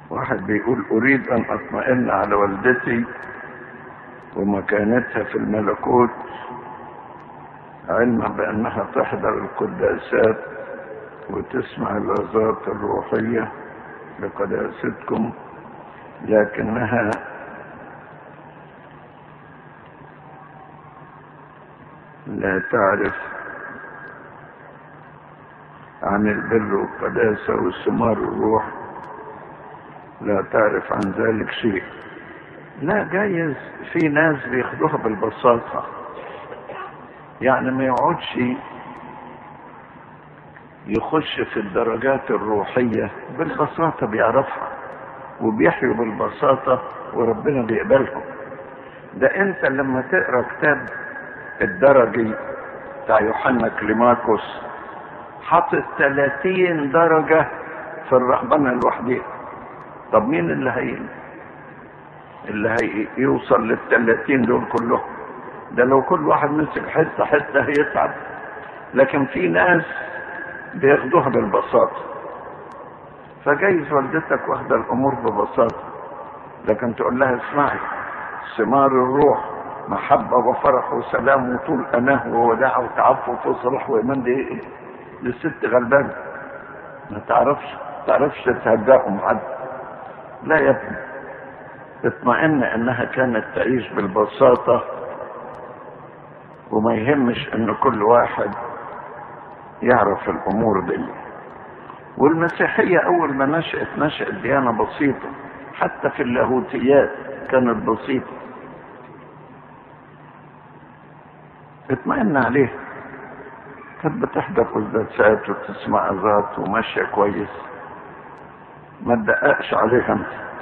واحد بيقول أريد أن أطمئن على والدتي ومكانتها في الملكوت علما بأنها تحضر القداسات وتسمع العظات الروحية لقداستكم لكنها لا تعرف عن البر والقداسة والثمار الروح لا تعرف عن ذلك شيء لا جايز في ناس بياخدوها بالبساطة يعني ما يقعدش يخش في الدرجات الروحية بالبساطة بيعرفها وبيحيوا بالبساطة وربنا بيقبلهم ده انت لما تقرا كتاب الدرجي بتاع يوحنا كليماكوس حاطط 30 درجة في الرهبنة لوحدها طب مين اللي هي اللي هي يوصل لل 30 دول كلهم ده لو كل واحد مسك حته حته هيتعب لكن في ناس بياخدوها بالبساطه فجايز والدتك واخده الامور ببساطه لكن تقول لها اسمعي ثمار الروح محبة وفرح وسلام وطول أناه ووداع وتعفف وصلاح وإيمان دي إيه؟ دي الست غلبانة ما تعرفش ما تعرفش تتهداهم حد لا يا ابني اطمئن انها كانت تعيش بالبساطة وما يهمش ان كل واحد يعرف الامور دي والمسيحية اول ما نشأت نشأت ديانة بسيطة حتى في اللاهوتيات كانت بسيطة اطمئن عليه كانت بتحضر قداسات وتسمع عظات وماشية كويس ما تدققش عليها انت